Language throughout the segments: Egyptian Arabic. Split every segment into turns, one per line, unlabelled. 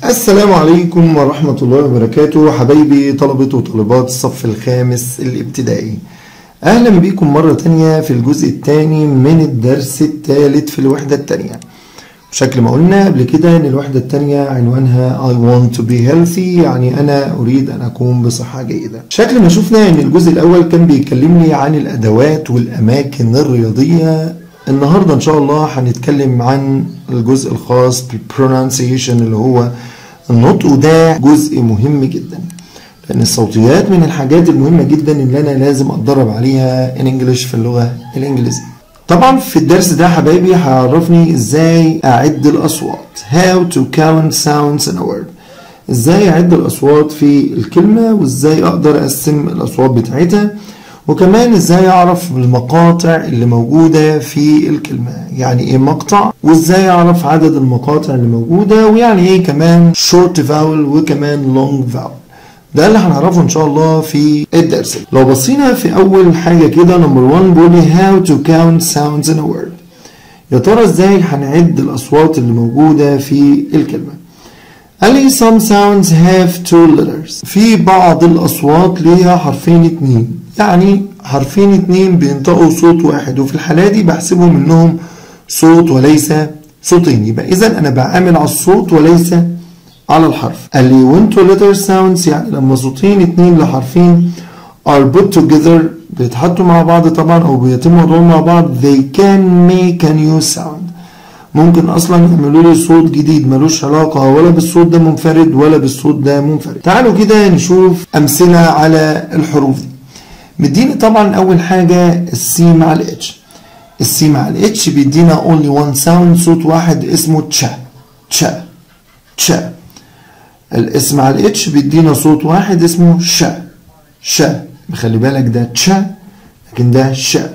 السلام عليكم ورحمة الله وبركاته حبايبي طلبة وطالبات الصف الخامس الابتدائي أهلا بكم مرة تانية في الجزء الثاني من الدرس الثالث في الوحدة الثانية بشكل ما قلنا قبل كده ان الوحدة الثانية عنوانها I want to be healthy يعني انا اريد ان اكون بصحة جيدة شكل ما شفنا ان الجزء الاول كان بيكلمني عن الادوات والاماكن الرياضية النهاردة ان شاء الله هنتكلم عن الجزء الخاص بالبرونانسيشن اللي هو النطق وده جزء مهم جدا لان الصوتيات من الحاجات المهمة جدا اللي انا لازم اتدرب عليها ان انجلش في اللغة الانجليزية طبعا في الدرس ده حبايبي هيعرفني ازاي اعد الاصوات how to count sounds in a word ازاي اعد الاصوات في الكلمه وازاي اقدر اقسم الاصوات بتاعتها وكمان ازاي اعرف المقاطع اللي موجوده في الكلمه يعني ايه مقطع وازاي اعرف عدد المقاطع اللي موجوده ويعني ايه كمان short vowel وكمان long vowel ده اللي هنعرفه ان شاء الله في الدرس لو بصينا في اول حاجه كده نمبر 1 بيقول لي how to count sounds in a word يا ترى ازاي هنعد الاصوات اللي موجوده في الكلمه قال لي some sounds have two letters في بعض الاصوات ليها حرفين اتنين يعني حرفين اتنين بينطقوا صوت واحد وفي الحاله دي بحسبهم انهم صوت وليس صوتين يبقى اذا انا بعامل على الصوت وليس على الحرف قال لي when two letter sounds يعني لما صوتين اتنين لحرفين are put together بيتحطوا مع بعض طبعا او بيتم وضعهم مع بعض they can make a new sound ممكن اصلا يعملوا لي صوت جديد ملوش علاقه ولا بالصوت ده منفرد ولا بالصوت ده منفرد تعالوا كده نشوف امثله على الحروف دي مديني طبعا اول حاجه السي مع الاتش السي مع الاتش بيدينا only one sound صوت واحد اسمه تشا تشا تشا الاسم على الاتش بيدينا صوت واحد اسمه شا شا خلي بالك ده تشا لكن ده شا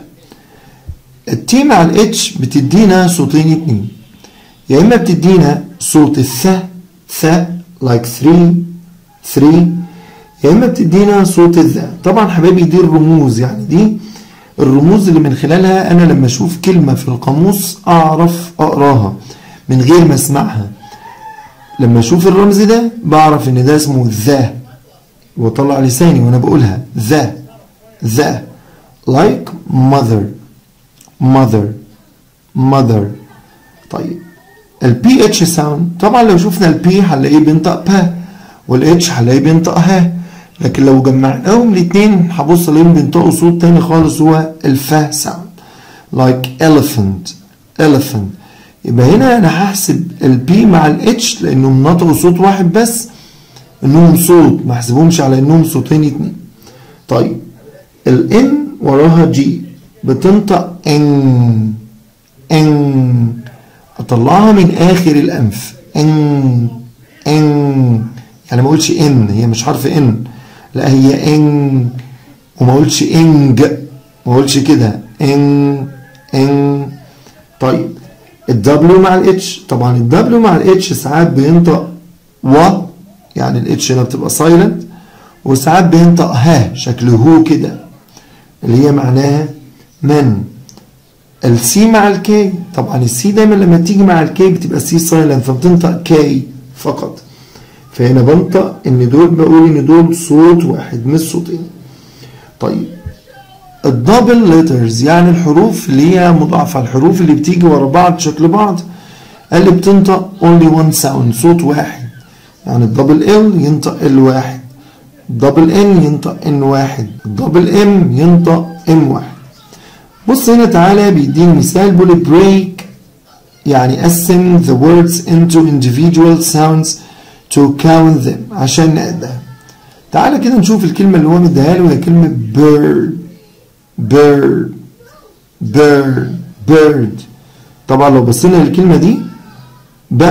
التي مع الاتش بتدينا صوتين اتنين يا اما بتدينا صوت الث ث like 3 3 يا اما بتدينا صوت الذا طبعا حبايبي دي الرموز يعني دي الرموز اللي من خلالها انا لما اشوف كلمه في القاموس اعرف اقراها من غير ما اسمعها لما اشوف الرمز ده بعرف ان ده اسمه ذا واطلع لساني وانا بقولها ذا ذا like mother mother mother طيب البي اتش ساوند طبعا لو شفنا البي هنلاقيه بينطق با والاتش هنلاقيه بينطق ها لكن لو جمعناهم الاثنين هبص الاقيهم بينطقوا صوت تاني خالص هو الفا ساوند like elephant elephant يبقى هنا انا هحسب البي مع الاتش لانهم نطقوا صوت واحد بس انهم صوت ما احسبهمش على انهم صوتين اتنين طيب الان وراها جي بتنطق ان ان اطلعها من اخر الانف ان ان يعني ما اقولش ان هي مش حرف ان لا هي ان وما اقولش انج ما اقولش كده ان ان طيب الدبليو مع الاتش طبعا الدبليو مع الاتش ساعات بينطق و يعني الاتش هنا بتبقى سايلنت وساعات بينطق ها شكل هو كده اللي هي معناها من السي مع الكي طبعا السي دايما لما تيجي مع الكي بتبقى سي سايلنت فبتنطق كي فقط فهنا بنطق ان دول بقول ان دول صوت واحد مش صوتين طيب الدبل ليترز يعني الحروف اللي هي مضاعفة الحروف اللي بتيجي ورا بعض شكل بعض اللي بتنطق only one sound صوت واحد يعني الدبل ال ينطق ال واحد الدبل ان ينطق ان واحد الدبل ام ينطق ام واحد بص هنا تعالى بيديني مثال بيقول break يعني قسم the words into individual sounds to count them عشان نعدها تعالى كده نشوف الكلمة اللي هو مديها له وهي كلمة bird bird bird bird طبعا لو بصينا للكلمة دي ب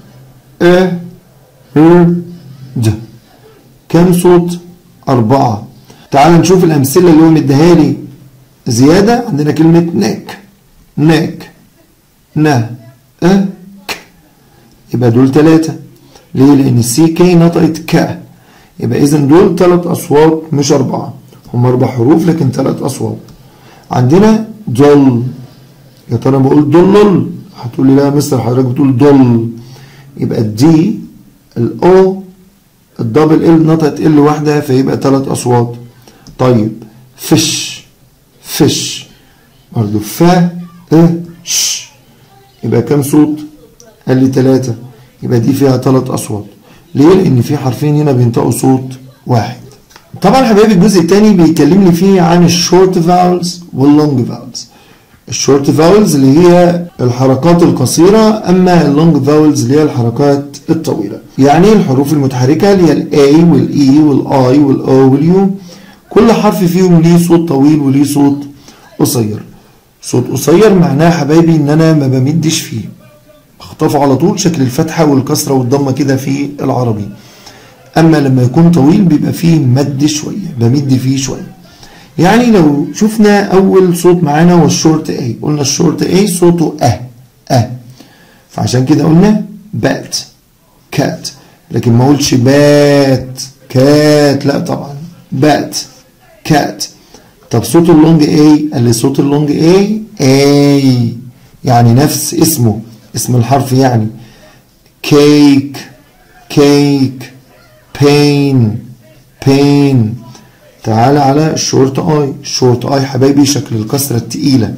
ا ر د كام صوت؟ أربعة تعال نشوف الأمثلة اللي هو مديها لي زيادة عندنا كلمة نك نك ن ا ك يبقى دول ثلاثة ليه؟ لأن السي كي نطقت ك يبقى إذا دول ثلاث أصوات مش أربعة هم أربع حروف لكن ثلاث أصوات عندنا دول يا ترى بقول ضلل هتقول لي لا يا مستر حضرتك بتقول ضل يبقى الدي الاو الدبل ال نطقت ال واحده فيبقى ثلاث اصوات طيب فش فش برضه فا ا ش يبقى كام صوت قال لي ثلاثه يبقى دي فيها ثلاث اصوات ليه لان في حرفين هنا بينطقوا صوت واحد طبعا حبايبي الجزء الثاني بيكلمني فيه عن الشورت فاولز واللونج فاولز الشورت فاولز اللي هي الحركات القصيرة أما اللونج فاولز اللي هي الحركات الطويلة يعني الحروف المتحركة اللي هي الاي والاي والاي والاو واليو كل حرف فيهم ليه صوت طويل وليه صوت قصير صوت قصير معناه حبايبي ان انا ما بمدش فيه بخطفه على طول شكل الفتحة والكسرة والضمة كده في العربي اما لما يكون طويل بيبقى فيه مد شوية بمد فيه شوية يعني لو شفنا اول صوت معانا هو الشورت اي قلنا الشورت اي صوته اه اه فعشان كده قلنا بات كات لكن ما اقولش بات كات لا طبعا بات كات طب صوت اللونج اي قال لي صوت اللونج اي اي يعني نفس اسمه اسم الحرف يعني كيك كيك بين بين تعال على الشورت اي الشورت اي حبايبي شكل الكسرة التقيلة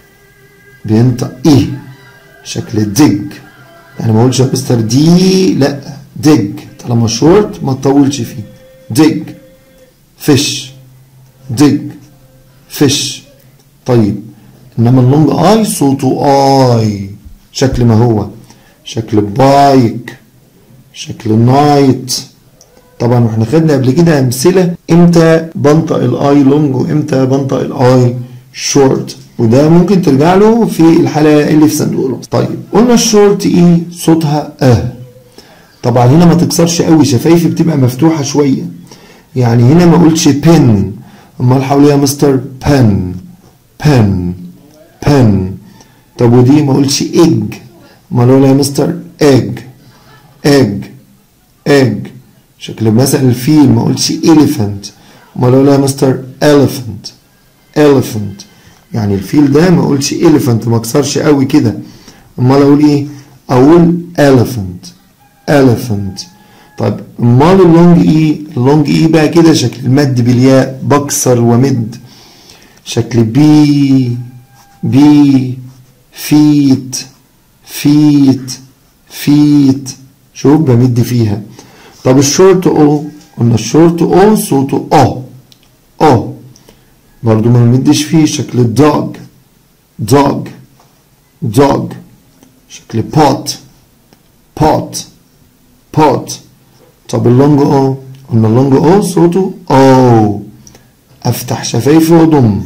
بينطق ايه شكل الدج يعني ما اقولش يا مستر دي لا دج طالما شورت ما تطولش فيه دج فيش دج فيش طيب انما اللونج اي صوته اي شكل ما هو شكل بايك شكل نايت طبعا واحنا خدنا قبل كده امثله امتى بنطق الاي لونج وامتى بنطق الاي شورت وده ممكن ترجع له في الحلقه اللي في صندوق الوصف طيب قلنا الشورت ايه صوتها اه طبعا هنا ما تكسرش قوي شفايفي بتبقى مفتوحه شويه يعني هنا ما اقولش بن امال حواليها مستر بن بن بن طب ودي ما اقولش ايج امال اقولها مستر ايج ايج ايج شكل مثلا الفيل ما اقولش elephant امال اقولها مستر elephant elephant يعني الفيل ده ما اقولش elephant ما اكسرش قوي كده امال اقول ايه اقول elephant elephant طيب امال اللونج اي اللونج اي بقى كده شكل المد بالياء بكسر ومد شكل بي بي فيت فيت فيت شوف بمد فيها طب الشورت او قلنا الشورت او صوته او او برضو ما نمدش فيه شكل الدوج دوج دوج شكل بوت بوت بوت طب اللونج او قلنا اللونج او صوته او افتح شفايفي واضم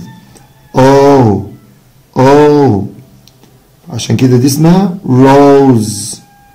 او او عشان كده دي اسمها روز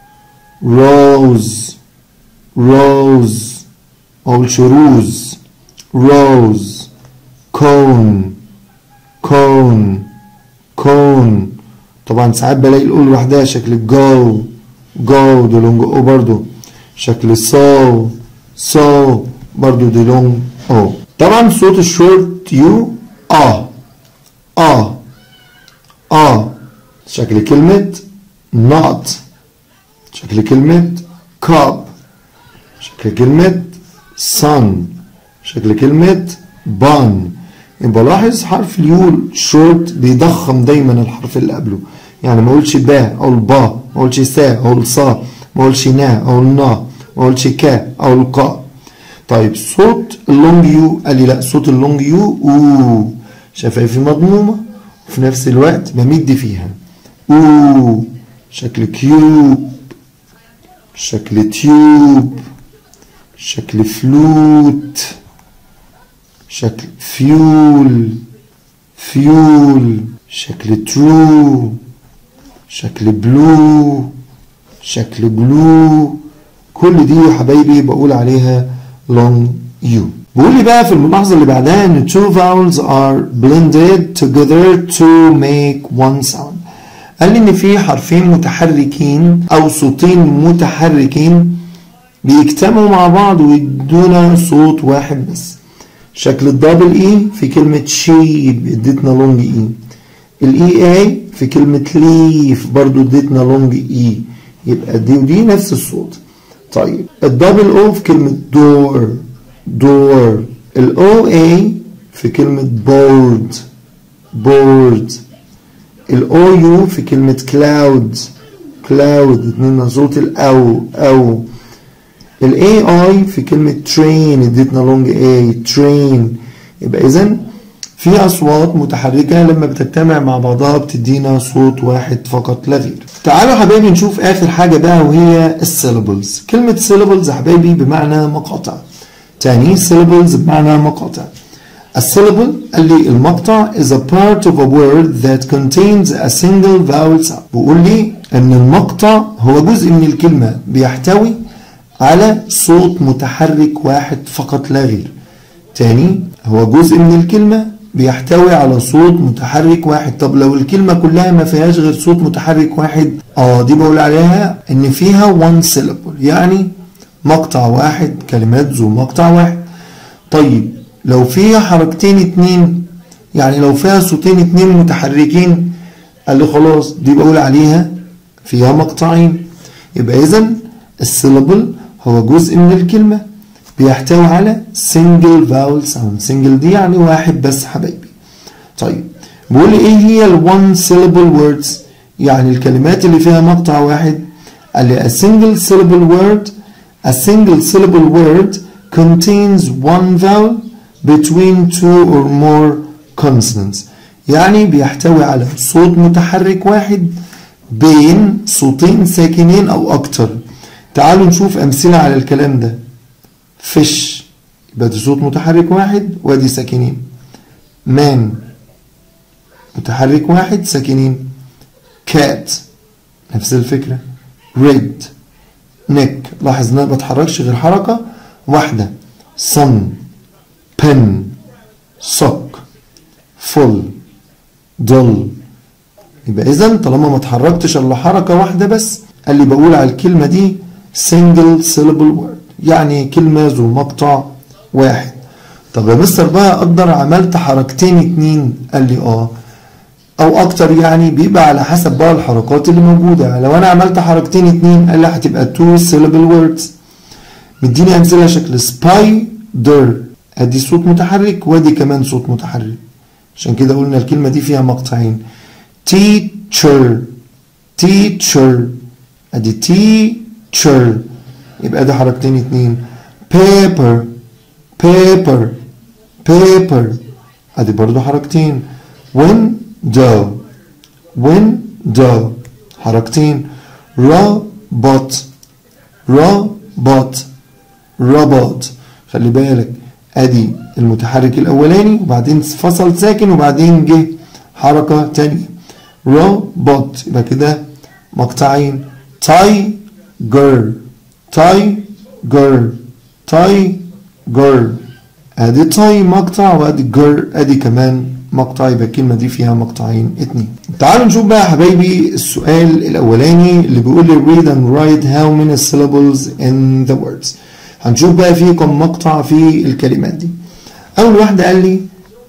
روز روز أو روز روز كون كون كون طبعا ساعات بلاقي الأو لوحدها شكل جو جو دي لونج أو برضو شكل سو سو برضو دي لونج أو طبعا صوت الشورت يو آه آه آه شكل كلمة not شكل كلمة cup شكل كلمة sun شكل كلمة bun يبقى لاحظ حرف اليو شورت بيضخم دايما الحرف اللي قبله يعني ما اقولش با اقول با ما اقولش سا اقول صا ما اقولش نا اقول نا ما اقولش كا اقول قا طيب صوت اللونج يو قال لي لا صوت اللونج يو او شفايفي مضمومه وفي نفس الوقت بمد فيها او شكل كيوب شكل تيوب شكل فلوت شكل فيول فيول شكل ترو شكل بلو شكل بلو كل دي يا حبايبي بقول عليها long U بيقول لي بقى في الملاحظة اللي بعدها ان two vowels are blended together to make one sound قال لي ان في حرفين متحركين او صوتين متحركين بيجتمعوا مع بعض ويدونا صوت واحد بس شكل الدبل اي في كلمة شيب اديتنا لونج اي الاي اي في كلمة ليف برضو اديتنا لونج اي يبقى دي ودي نفس الصوت طيب الدبل او في كلمة دور دور الاو اي في كلمة بورد بورد الاو يو في كلمة كلاود كلاود اتنين صوت الاو او الاي اي في كلمة ترين اديتنا لونج اي ترين يبقى اذا في اصوات متحركة لما بتجتمع مع بعضها بتدينا صوت واحد فقط لا غير تعالوا حبايبي نشوف اخر حاجة بقى وهي السيلابلز كلمة سيلابلز حبايبي بمعنى مقاطع تاني syllables بمعنى مقاطع السيلابل قال لي المقطع is a part of a word that contains a single vowel sound بيقول لي ان المقطع هو جزء من الكلمة بيحتوي على صوت متحرك واحد فقط لا غير تاني هو جزء من الكلمة بيحتوي على صوت متحرك واحد طب لو الكلمة كلها ما فيهاش غير صوت متحرك واحد اه دي بقول عليها ان فيها one syllable يعني مقطع واحد كلمات ذو مقطع واحد طيب لو فيها حركتين اتنين يعني لو فيها صوتين اتنين متحركين قال لي خلاص دي بقول عليها فيها مقطعين يبقى اذا السيلابل هو جزء من الكلمة بيحتوي على single vowel sound single دي يعني واحد بس حبايبي طيب بيقول لي ايه هي ال one syllable words يعني الكلمات اللي فيها مقطع واحد قال لي a single syllable word a single syllable word contains one vowel between two or more consonants يعني بيحتوي على صوت متحرك واحد بين صوتين ساكنين او اكتر تعالوا نشوف امثله على الكلام ده فش يبقى ده صوت متحرك واحد وادي ساكنين مان متحرك واحد ساكنين كات نفس الفكرة ريد نيك لاحظ ان انا ما بتحركش غير حركة واحدة sun pen sock full dull يبقى اذا طالما ما اتحركتش الا حركة واحدة بس قال لي بقول على الكلمة دي single syllable word يعني كلمة ذو مقطع واحد طب يا مستر بقى اقدر عملت حركتين اتنين قال لي اه او اكتر يعني بيبقى على حسب بقى الحركات اللي موجودة لو انا عملت حركتين اتنين قال لي هتبقى two syllable words مديني امثلة شكل spider ادي صوت متحرك وادي كمان صوت متحرك عشان كده قلنا الكلمة دي فيها مقطعين teacher teacher ادي teacher يبقى ده حركتين اتنين paper paper paper ادي برضو حركتين window window حركتين robot robot robot خلي بالك ادي المتحرك الاولاني وبعدين فصل ساكن وبعدين جه حركة تانية robot يبقى كده مقطعين tiger tiger tiger ادي تاي مقطع وادي جر ادي كمان مقطع يبقى الكلمة دي فيها مقطعين اتنين تعالوا نشوف بقى يا حبايبي السؤال الاولاني اللي بيقول لي read and write how many syllables in the words هنشوف بقى فيه كم مقطع في الكلمات دي اول واحدة قال لي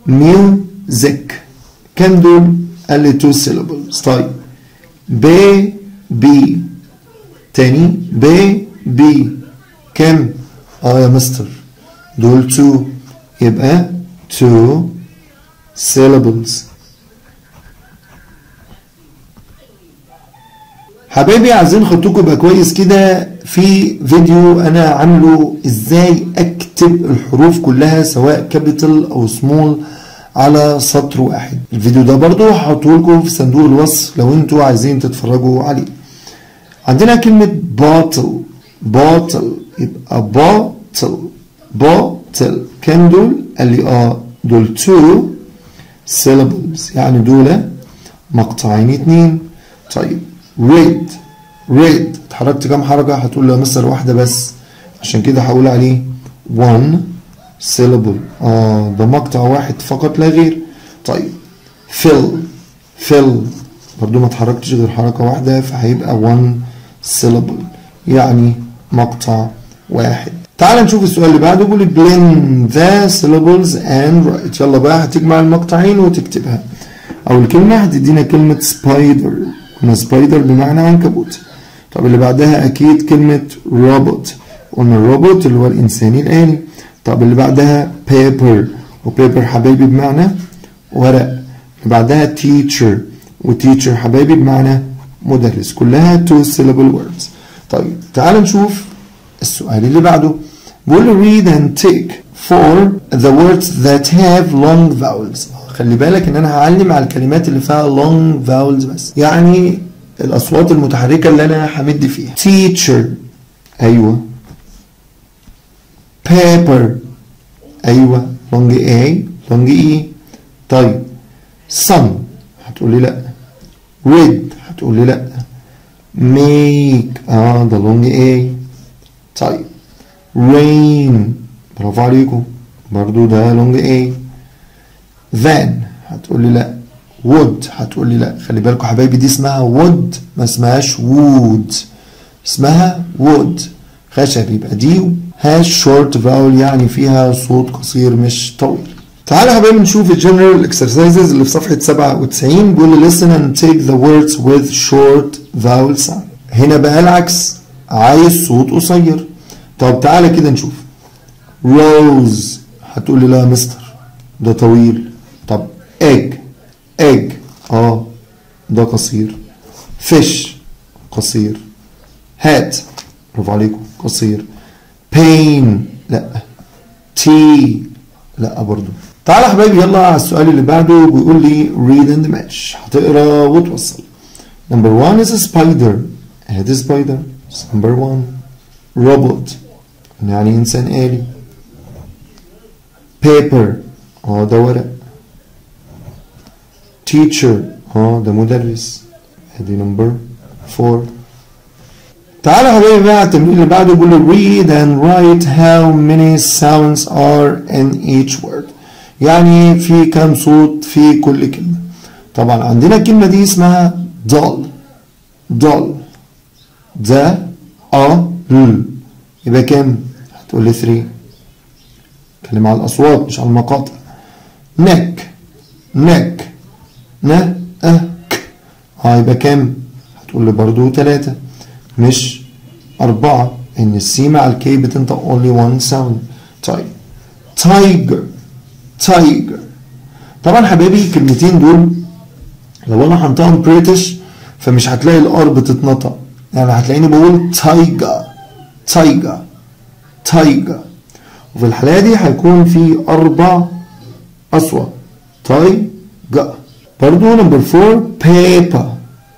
music كام دول قال لي two syllables طيب baby تاني baby كام اه يا مستر دول two يبقى two syllables حبايبي عايزين خطوكم يبقى كويس كده في فيديو انا عامله ازاي اكتب الحروف كلها سواء كابيتال او سمول على سطر واحد الفيديو ده برضو هحطه لكم في صندوق الوصف لو انتوا عايزين تتفرجوا عليه عندنا كلمة باطل باطل يبقى باطل باطل كام دول؟ قال لي اه دول two syllables يعني دول مقطعين اتنين طيب red red اتحركت كام حركة؟ هتقول له يا مستر واحدة بس عشان كده هقول عليه one syllable اه ده مقطع واحد فقط لا غير طيب fill fill برضو ما اتحركتش غير حركة واحدة فهيبقى one syllable يعني مقطع واحد تعال نشوف السؤال اللي بعده بيقول blend the syllables and write يلا بقى هتجمع المقطعين وتكتبها أول كلمة هتدينا كلمة spider قلنا spider بمعنى عنكبوت طب اللي بعدها اكيد كلمة روبوت قلنا الروبوت اللي هو الانسان الآلي طب اللي بعدها paper وبيبر حبايبي بمعنى ورق اللي بعدها teacher وتيتشر حبايبي بمعنى مدرس كلها two syllable words طيب تعال نشوف السؤال اللي بعده بيقول read and take for the words that have long vowels خلي بالك ان انا هعلم على الكلمات اللي فيها long vowels بس يعني الاصوات المتحركه اللي انا همد فيها teacher ايوه paper ايوه long a long e طيب sun هتقول لي لا red هتقول لي لا make اه ده long a طيب rain برافو عليكم برضو ده long a van هتقول لي لا wood هتقول لي لا خلي بالكم حبايبي دي اسمها wood ما اسمهاش wood اسمها wood خشب يبقى دي هاش short vowel يعني فيها صوت قصير مش طويل تعالى يا حبايبي نشوف الجنرال اكسرسايزز اللي في صفحة 97 بيقول لي listen and take the words with short vowel sound هنا بقى العكس عايز صوت قصير طب تعالى كده نشوف rose هتقول لي لا يا مستر ده طويل طب egg egg اه ده قصير fish قصير hat برافو عليكم قصير pain لا tea لا برضو تعالى يا حبايبي يلا على السؤال اللي بعده بيقول لي read and match هتقرا وتوصل number one is a spider ادي spider number one robot يعني انسان آلي paper اه ده ورق teacher اه ده مدرس ادي نمبر 4 تعالى يا حبايبي بقى على التمرين اللي بعده بيقول له read and write how many sounds are in each word يعني في كام صوت في كل كلمة طبعا عندنا الكلمة دي اسمها doll doll ده ا ل يبقى كام؟ هتقول لي 3 اتكلم على الأصوات مش على المقاطع neck neck ن أ ك اه يبقى كام؟ هتقول لي برضو 3 مش أربعة إن السي مع الكي بتنطق only one sound طيب tiger tiger طبعا حبايبي الكلمتين دول لو انا هنطقهم بريتش فمش هتلاقي الار بتتنطق يعني هتلاقيني بقول تايجر تايجر تايجر وفي الحالة دي هيكون في أربع أصوات تايجر برضو نمبر فور بيبر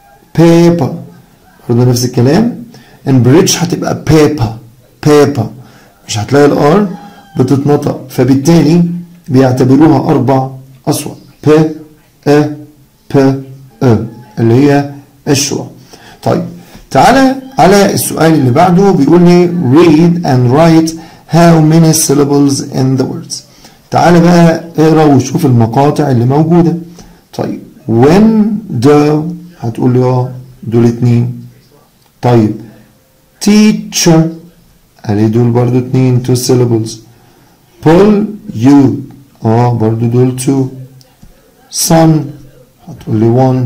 بيبر برضو نفس الكلام ان بريتش هتبقى بيبر بيبر مش هتلاقي الار بتتنطق فبالتالي بيعتبروها أربع أصوات ب أ ب أ اللي هي الشوا طيب تعالى على السؤال اللي بعده بيقول لي read and write how many syllables in the words تعالى بقى اقرا وشوف المقاطع اللي موجودة طيب when the هتقول لي اه دول اتنين طيب teacher عليه دول برضو اتنين two syllables pull you اه برضو دول two sun هتقول لي one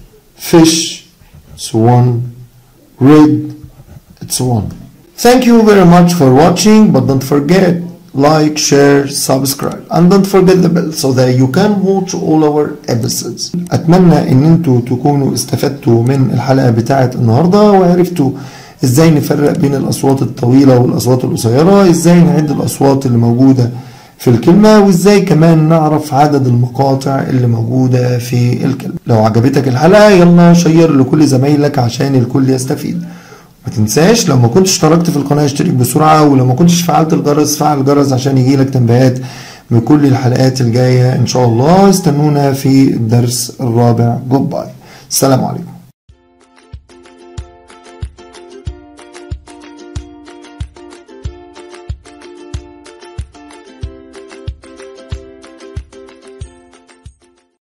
fish it's one red it's one thank you very much for watching but don't forget like share subscribe and don't forget the bell so that you can watch all our episodes اتمنى ان انتوا تكونوا استفدتوا من الحلقه بتاعه النهارده وعرفتوا ازاي نفرق بين الاصوات الطويله والاصوات القصيره ازاي نعد الاصوات اللي موجوده في الكلمة وازاي كمان نعرف عدد المقاطع اللي موجودة في الكلمة لو عجبتك الحلقة يلا شير لكل زمايلك عشان الكل يستفيد ما تنساش لو ما كنتش اشتركت في القناة اشترك بسرعة ولو ما كنتش فعلت الجرس فعل الجرس عشان يجيلك تنبيهات بكل الحلقات الجاية ان شاء الله استنونا في الدرس الرابع جود باي السلام عليكم